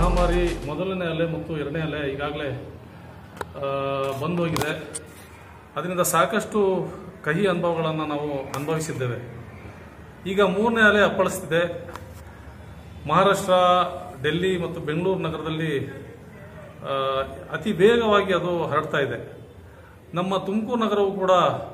ಮಹಾಮಾರಿ ಮೊದಲನೇ ಅಲೆ ಮತ್ತು ಎರಡನೇ ಅಲೆ ಈಗಾಗಲೇ ಬಂದೋಗಿದೆ ಅದರಿಂದ ಸಾಕಷ್ಟು ಕಹಿ ಅನುಭವಗಳನ್ನು ನಾವು ಅನುಭವಿಸಿದ್ದೇವೆ ಈಗ ಮೂರನೇ ಅಲೆ ಅಪ್ಪಳಿಸ್ತಿದೆ ಮಹಾರಾಷ್ಟ್ರ ಡೆಲ್ಲಿ ಮತ್ತು ಬೆಂಗಳೂರು ನಗರದಲ್ಲಿ ಆ, ಅತಿ ವೇಗವಾಗಿ ಅದು ಹರಡ್ತಾ ಇದೆ ನಮ್ಮ ತುಮಕೂರು ನಗರವು ಕೂಡ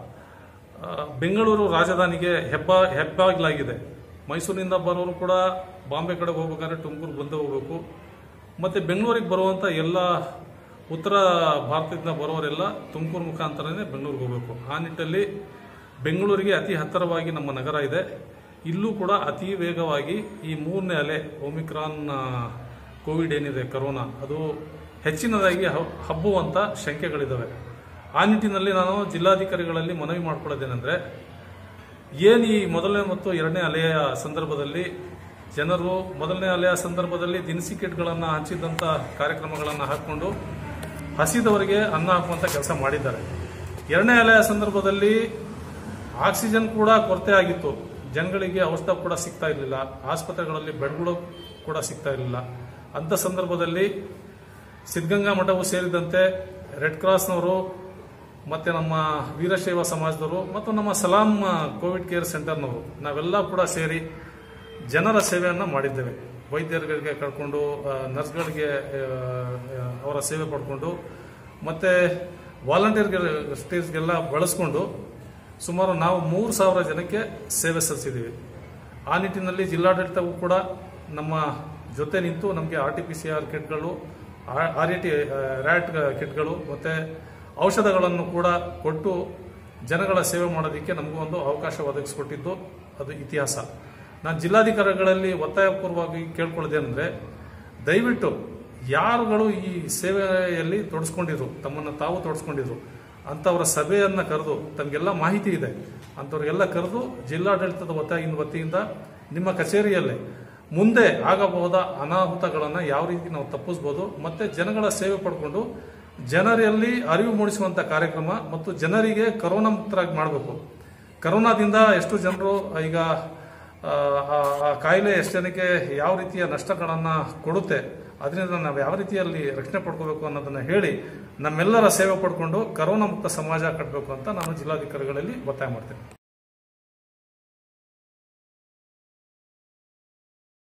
ಆ, ಬೆಂಗಳೂರು ರಾಜಧಾನಿಗೆ ಹೆಬ್ಬ ಹೆಬ್ಬಾಗಿಲಾಗಿದೆ ಮೈಸೂರಿನಿಂದ ಬರೋರು ಕೂಡ ಬಾಂಬೆ ಕಡೆಗೆ ಹೋಗ್ಬೇಕಾದ್ರೆ ತುಮಕೂರು ಬಂದೇ ಹೋಗಬೇಕು ಮತ್ತು ಬೆಂಗಳೂರಿಗೆ ಬರುವಂಥ ಎಲ್ಲ ಉತ್ತರ ಭಾರತದಿಂದ ಬರೋರೆಲ್ಲ ತುಮಕೂರು ಮುಖಾಂತರನೇ ಬೆಂಗಳೂರಿಗೆ ಹೋಗಬೇಕು ಆ ನಿಟ್ಟಲ್ಲಿ ಬೆಂಗಳೂರಿಗೆ ಅತಿ ಹತ್ತಿರವಾಗಿ ನಮ್ಮ ನಗರ ಇದೆ ಇಲ್ಲೂ ಕೂಡ ಅತಿ ವೇಗವಾಗಿ ಈ ಮೂರನೇ ಅಲೆ ಒಮಿಕ್ರಾನ್ ಆ, ಕೋವಿಡ್ ಏನಿದೆ ಕರೋನಾ ಅದು ಹೆಚ್ಚಿನದಾಗಿ ಹಬ್- ಹಬ್ಬುವಂಥ ಶಂಕೆಗಳಿದ್ದಾವೆ ಆ ನಿಟ್ಟಿನಲ್ಲಿ ನಾನು ಜಿಲ್ಲಾಧಿಕಾರಿಗಳಲ್ಲಿ ಮನವಿ ಮಾಡ್ಕೊಳ್ಳೋದೇನೆಂದರೆ ಏನು ಈ ಮೊದಲನೇ ಮತ್ತು ಎರಡನೇ ಅಲೆಯ ಸಂದರ್ಭದಲ್ಲಿ ಜನರು ಮೊದಲನೇ ಅಲೆಯ ಸಂದರ್ಭದಲ್ಲಿ ದಿನಸಿ ಕಿಟ್ಗಳನ್ನು ಹಂಚಿದಂಥ ಕಾರ್ಯಕ್ರಮಗಳನ್ನು ಹಾಕಿಕೊಂಡು ಹಸಿದವರಿಗೆ ಅನ್ನ ಹಾಕುವಂಥ ಕೆಲಸ ಮಾಡಿದ್ದಾರೆ ಎರಡನೇ ಅಲೆಯ ಸಂದರ್ಭದಲ್ಲಿ ಆಕ್ಸಿಜನ್ ಕೂಡ ಕೊರತೆ ಆಗಿತ್ತು ಜನಗಳಿಗೆ ಔಷಧ ಕೂಡ ಸಿಗ್ತಾ ಇರಲಿಲ್ಲ ಆಸ್ಪತ್ರೆಗಳಲ್ಲಿ ಬೆಡ್ಗಳು ಕೂಡ ಸಿಗ್ತಾ ಇರಲಿಲ್ಲ ಅಂಥ ಸಂದರ್ಭದಲ್ಲಿ ಸಿದ್ಧಗಂಗಾ ಮಠವು ಸೇರಿದಂತೆ ರೆಡ್ ಕ್ರಾಸ್ನವರು ಮತ್ತೆ ನಮ್ಮ ವೀರಶೈವ ಸಮಾಜದವರು ಮತ್ತು ನಮ್ಮ ಸಲಾಂ ಕೋವಿಡ್ ಕೇರ್ ಸೆಂಟರ್ನವರು ನಾವೆಲ್ಲ ಕೂಡ ಸೇರಿ ಜನರ ಸೇವೆಯನ್ನು ಮಾಡಿದ್ದೇವೆ ವೈದ್ಯರುಗಳಿಗೆ ಕರ್ಕೊಂಡು ಆ, ನರ್ಸ್ಗಳಿಗೆ ಆ, ಆ, ಅವರ ಸೇವೆ ಪಡ್ಕೊಂಡು ಮತ್ತೆ ವಾಲಂಟಿಯರ್ಗೆಲ್ಲ ಬಳಸ್ಕೊಂಡು ಸುಮಾರು ನಾವು ಮೂರು ಸಾವಿರ ಜನಕ್ಕೆ ಸೇವೆ ಸಲ್ಲಿಸಿದ್ದೀವಿ ಆ ನಿಟ್ಟಿನಲ್ಲಿ ಜಿಲ್ಲಾಡಳಿತವೂ ಕೂಡ ನಮ್ಮ ಜೊತೆ ನಿಂತು ನಮಗೆ R T P C R ಕಿಟ್ಗಳು ಆರ್ ಎ ಟಿ ರ್ಯಾಟ್ ಕಿಟ್ಗಳು ಮತ್ತು ಔಷಧಗಳನ್ನು ಕೂಡ ಕೊಟ್ಟು ಜನಗಳ ಸೇವೆ ಮಾಡೋದಕ್ಕೆ ನಮಗೂ ಒಂದು ಅವಕಾಶ ಒದಗಿಸ್ಕೊಟ್ಟಿದ್ದು ಅದು ಇತಿಹಾಸ ನಾನು ಜಿಲ್ಲಾಧಿಕಾರಿಗಳಲ್ಲಿ ಒತ್ತಾಯಪೂರ್ವವಾಗಿ ಕೇಳ್ಕೊಳ್ಳೋದೇನೆಂದರೆ ದಯವಿಟ್ಟು ಯಾರುಗಳು ಈ ಸೇವೆಯಲ್ಲಿ ತೊಡಸ್ಕೊಂಡಿದ್ರು ತಮ್ಮನ್ನು ತಾವು ತೊಡಸ್ಕೊಂಡಿದ್ರು ಅಂಥವರ ಸಭೆಯನ್ನು ಕರೆದು ತಮಗೆಲ್ಲ ಮಾಹಿತಿ ಇದೆ ಅಂಥವ್ರಿಗೆಲ್ಲ ಕರೆದು ಜಿಲ್ಲಾಡಳಿತದ ಒತ್ತಾಯಿನ ವತಿಯಿಂದ ನಿಮ್ಮ ಕಚೇರಿಯಲ್ಲೇ ಮುಂದೆ ಆಗಬಹುದ ಅನಾಹುತಗಳನ್ನು ಯಾವ ರೀತಿ ನಾವು ತಪ್ಪಿಸ್ಬೋದು ಮತ್ತೆ ಜನಗಳ ಸೇವೆ ಪಡ್ಕೊಂಡು ಜನರಲ್ಲಿ ಅರಿವು ಮೂಡಿಸುವಂಥ ಕಾರ್ಯಕ್ರಮ ಮತ್ತು ಜನರಿಗೆ ಕರೋನಾ ಮುಕ್ತರಾಗಿ ಮಾಡಬೇಕು ಕರೋನಾದಿಂದ ಎಷ್ಟು ಜನರು ಈಗ ಆ, ಆ ಆ ಕಾಯಿಲೆ ಎಷ್ಟು ಜನಕ್ಕೆ ಯಾವ ರೀತಿಯ ನಷ್ಟಗಳನ್ನು ಕೊಡುತ್ತೆ ಅದರಿಂದ ನಾವು ಯಾವ ರೀತಿಯಲ್ಲಿ ರಕ್ಷಣೆ ಪಡ್ಕೋಬೇಕು ಅನ್ನೋದನ್ನ ಹೇಳಿ ನಮ್ಮೆಲ್ಲರ ಸೇವೆ ಪಡ್ಕೊಂಡು ಕರೋನಾ ಮುಕ್ತ ಸಮಾಜ ಕಟ್ಟಬೇಕು ಅಂತ ನಾನು ಜಿಲ್ಲಾಧಿಕಾರಿಗಳಲ್ಲಿ ಒತ್ತಾಯ ಮಾಡ್ತೇನೆ